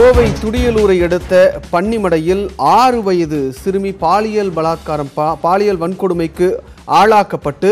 கோவை துடியலூரை அடுத்த பன்னிமடையில் ஆறு வயது சிறுமி பாலியல் பலாத்காரம் பா பாலியல் வன்கொடுமைக்கு ஆளாக்கப்பட்டு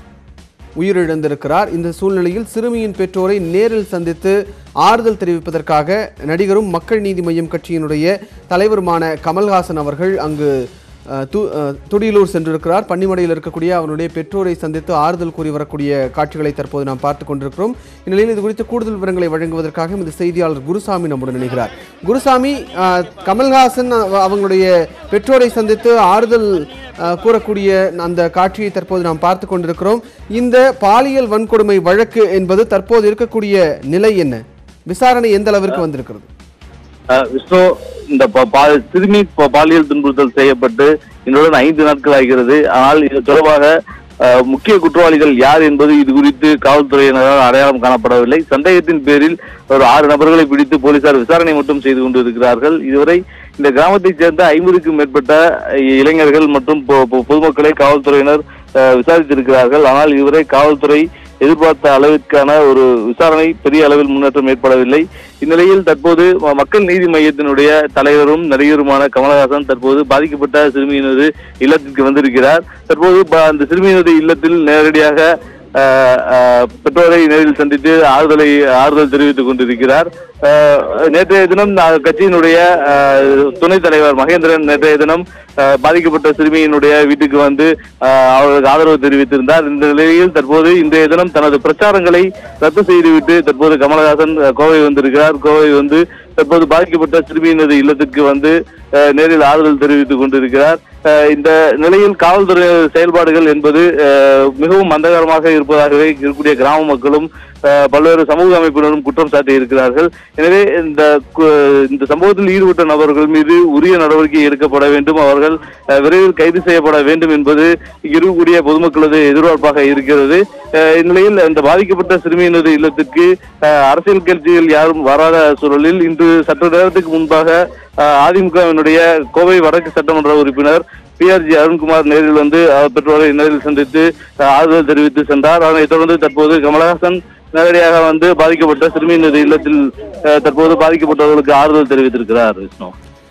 உயிரிழந்திருக்கிறார் இந்த சூழ்நிலையில் சிறுமியின் பெற்றோரை நேரில் சந்தித்து ஆறுதல் தெரிவிப்பதற்காக நடிகரும் மக்கள் நீதி மய்யம் கட்சியினுடைய தலைவருமான கமல்ஹாசன் அவர்கள் அங்கு அஹ், து அஹ், துடியலூர் சென்றிருக்கிறார் பன்னிமடையில் இருக்கக்கூடிய அவருடைய பெற்றோரை சந்தித்து ஆறுதல் கூறி வரக்கூடிய காட்சிகளை தற்போது நாம் பார்த்து கொண்டிருக்கிறோம் இந்நிலையில் இது குறித்து கூடுதல் விவரங்களை வழங்குவதற்காக இந்த செய்தியாளர் குருசாமி நம்முடன் இணைகிறார் குருசாமி அஹ், கமல்ஹாசன் அவ- அவங்களுடைய பெற்றோரை சந்தித்து ஆறுதல் அஹ், கூறக்கூடிய அந்த காட்சியை தற்போது நாம் பார்த்து கொண்டிருக்கிறோம் இந்த பாலியல் வன்கொடுமை வழக்கு என்பது தற்போது இருக்கக்கூடிய நிலை என்ன விசாரணை எந்த அளவிற்கு வந்திருக்கிறது அஹ் விஷ்ணு இந்த ப- பா- சிறுமி ப- பாலியல் துன்புறுத்தல் செய்யப்பட்டு என்னுடன் ஐந்து நாட்கள் ஆகிறது ஆனால் இது தொடர்பாக அஹ், முக்கிய குற்றவாளிகள் யார் என்பது இது குறித்து காவல்துறையினரால் அடையாளம் காணப்படவில்லை சந்தேகத்தின் பேரில் ஒரு ஆறு நபர்களை பிடித்து போலீசார் விசாரணை மட்டும் செய்து கொண்டிருக்கிறார்கள் இதுவரை இந்த கிராமத்தைச் சேர்ந்த ஐம்பதுக்கும் மேற்பட்ட இளைஞர்கள் மற்றும் பொ- பொ- பொதுமக்களை காவல்துறையினர் அஹ், விசாரித்திருக்கிறார்கள் ஆனால் இதுவரை காவல்துறை எதிர்பார்த்த அளவிற்கான ஒரு விசாரணை பெரிய அளவில் முன்னேற்றம் ஏற்படவில்லை இந்நிலையில் தற்போது ம- மக்கள் நீதி மையத்தினுடைய தலைவரும் நடிகருமான கமலஹாசன் தற்போது பாதிக்கப்பட்ட சிறுமியினது இல்லத்திற்கு வந்திருக்கிறார் தற்போது ப- அந்த சிறுமியினது இல்லத்தில் நேரடியாக அஹ், அஹ், பெற்றோரை நேரில் சந்தித்து ஆறுதலை ஆறுதல் தெரிவித்துக் கொண்டிருக்கிறார் அஹ், நேற்றைய தினம் அஹ், கட்சியினுடைய அஹ், துணைத் தலைவர் மகேந்திரன் நேற்றைய தினம் அஹ், பாதிக்கப்பட்ட சிறுமியினுடைய வீட்டுக்கு வந்து அஹ், அவர்களுக்கு ஆதரவு தெரிவித்திருந்தார் இந்த நிலையில் தற்போது இன்றைய தினம் தனது பிரச்சாரங்களை ரத்து செய்துவிட்டு தற்போது கமலஹாசன் அஹ், கோவை வந்திருக்கிறார் கோவை வந்து தற்போது பாதிக்கப்பட்ட சிறுமியினது இல்லத்துக்கு வந்து அஹ், நேரில் ஆறுதல் தெரிவித்துக் கொண்டிருக்கிறார் அஹ், இந்த நிலையில் காவல்துறை செயல்பாடுகள் என்பது அஹ், மிகவும் மந்தகரமாக இருப்பதாகவே இருக்கக்கூடிய கிராம மக்களும் அஹ், பல்வேறு சமூக அமைப்பினரும் குற்றம் சாட்டி இருக்கிறார்கள் எனவே இந்த கு- இந்த சம்பவத்தில் ஈடுபட்ட நபர்கள் மீது உரிய நடவடிக்கை எடுக்கப்பட வேண்டும் அவர்கள் அஹ், விரைவில் கைது செய்யப்பட வேண்டும் என்பது இங்கு இருக்கக்கூடிய பொதுமக்களது எதிர்பார்ப்பாக இருக்கிறது அஹ், இந்நிலையில் இந்த பாதிக்கப்பட்ட சிறுமியினது இல்லத்திற்கு அஹ், அரசியல் கட்சிகள் யாரும் வராத சூழலில் இன்று சற்று நேரத்துக்கு முன்பாக அஹ், அதிமுகவினுடைய கோவை வடக்கு சட்டமன்ற உறுப்பினர் பிஆர்ஜி அருண்குமார் நேரில் வந்து அவர் பெற்றோரை நேரில் சந்தித்து அஹ், ஆறுதல் தெரிவித்து சென்றார் அதனைத் தொடர்ந்து தற்போது கமலஹாசன் நேரடியாக வந்து பாதிக்கப்பட்ட சிறுமியினது இல்லத்தில் அஹ், தற்போது பாதிக்கப்பட்டவர்களுக்கு ஆறுதல் தெரிவித்திருக்கிறார் விஷ்ணு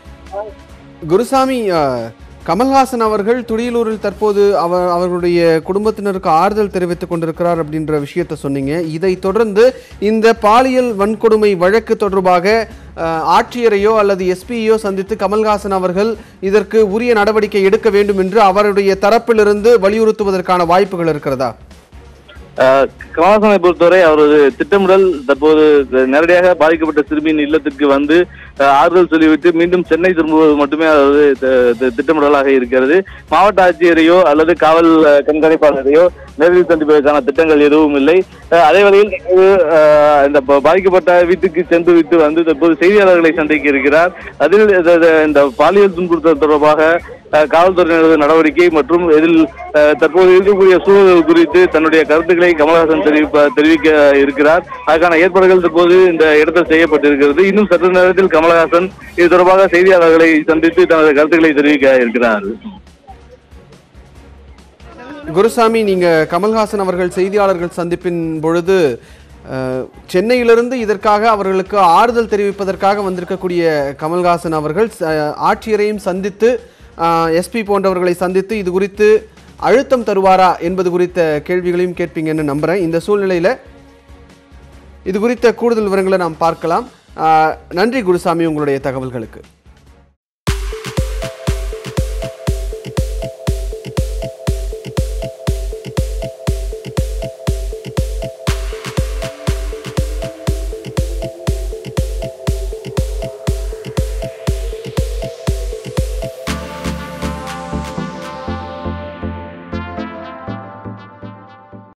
குருசாமி அஹ், கமல்ஹாசன் அவர்கள் துடியலூரில் தற்போது அவர் அவர்களுடைய குடும்பத்தினருக்கு ஆறுதல் தெரிவித்துக் கொண்டிருக்கிறார் அப்படின்ற விஷயத்தை சொன்னீங்க இதை தொடர்ந்து இந்த பாலியல் வன்கொடுமை வழக்கு தொடர்பாக அஹ், ஆட்சியரையோ அல்லது எஸ்பியோ சந்தித்து கமல்ஹாசன் அவர்கள் இதற்கு உரிய நடவடிக்கை எடுக்க வேண்டும் என்று அவருடைய தரப்பிலிருந்து வலியுறுத்துவதற்கான வாய்ப்புகள் இருக்கிறதா அஹ், கமலஹாசனை பொறுத்தவரை அவரது திட்டமிடல் தற்போது நேரடியாக பாதிக்கப்பட்ட சிறுமியின் இல்லத்திற்கு வந்து அஹ், ஆறுதல் சொல்லிவிட்டு மீண்டும் சென்னை திரும்புவது மட்டுமே அவரது தி- தி- திட்டமிடலாக இருக்கிறது மாவட்ட ஆட்சியரையோ அல்லது காவல் அஹ், கண்காணிப்பாளரையோ நேரில் சந்திப்பதற்கான திட்டங்கள் எதுவும் இல்லை அஹ், அதே வகையில் தற்போது, அஹ், இந்த ப- பாதிக்கப்பட்ட வீட்டுக்கு சென்று விட்டு வந்து தற்போது செய்தியாளர்களை சந்திக்க இருக்கிறார் அதில் இந்த- இந்த- இந்த பாலியல் துன்புறுத்தல் தொடர்பாக அஹ், காவல்துறையினரது நடவடிக்கை மற்றும் இதில் அஹ், தற்போது இருக்கக்கூடிய சூழல் குறித்து தன்னுடைய கருத்துக்களை கமலஹாசன் தெரிவிப்ப தெரிவிக்க இருக்கிறார் அதற்கான ஏற்பாடுகள் தற்போது இந்த இடத்தில் செய்யப்பட்டிருக்கிறது இன்னும் சற்று நேரத்தில் கமலஹாசன் இது தொடர்பாக செய்தியாளர்களை சந்தித்து தனது கருத்துக்களை தெரிவிக்க இருக்கிறார் குருசாமி நீங்க கமல்ஹாசன் அவர்கள் செய்தியாளர்கள் சந்திப்பின் பொழுது அஹ், சென்னையிலிருந்து இதற்காக அவர்களுக்கு ஆறுதல் தெரிவிப்பதற்காக வந்திருக்கக்கூடிய கமல்ஹாசன் அவர்கள் ச- ஆட்சியரையும் சந்தித்து எஸ்பி போன்றவர்களை சந்தித்து இது குறித்து அழுத்தம் தருவாரா என்பது குறித்த கேள்விகளையும் கேட்பீங்கன்னு நம்புறேன் இந்த சூழ்நிலையில இது குறித்த கூடுதல் விவரங்களை நாம் பார்க்கலாம் அஹ், நன்றி குருசாமி உங்களுடைய தகவல்களுக்கு